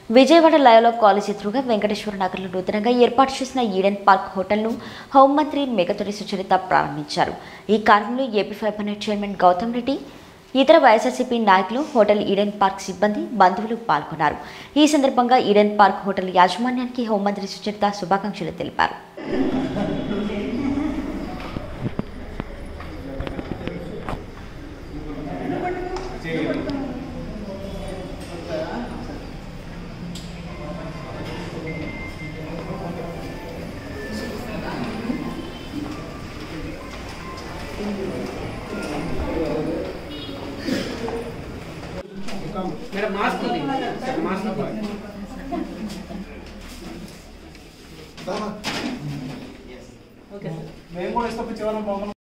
Vijayawada లయలో college ఎదురుగా వెంకటేశ్వర నగర్లో నూతనంగా ఏర్పాటు చేసిన ఈడెన్ పార్క్ హోటల్ను హోంమంత్రి మేకతోటి సుచరిత ప్రారంభించారు ఈ కార్యక్రమంలో AP fibre chairman Gautam Reddy ఇతర వైఎస్ఆర్సీపీ నాయకులు హోటల్ ఈడెన్ పార్క్ సిబ్బంది బంధువులు పాల్గొన్నారు ఈ సందర్భంగా ఈడెన్ పార్క్ హోటల్ యాజమాన్యానికి హోంమంత్రి సుచరిత శుభాకాంక్షలు తెలిపారు మేడం మాస్క్ ఉంది మాస్క్ మేము కూడా ఇష్టపడి చివరి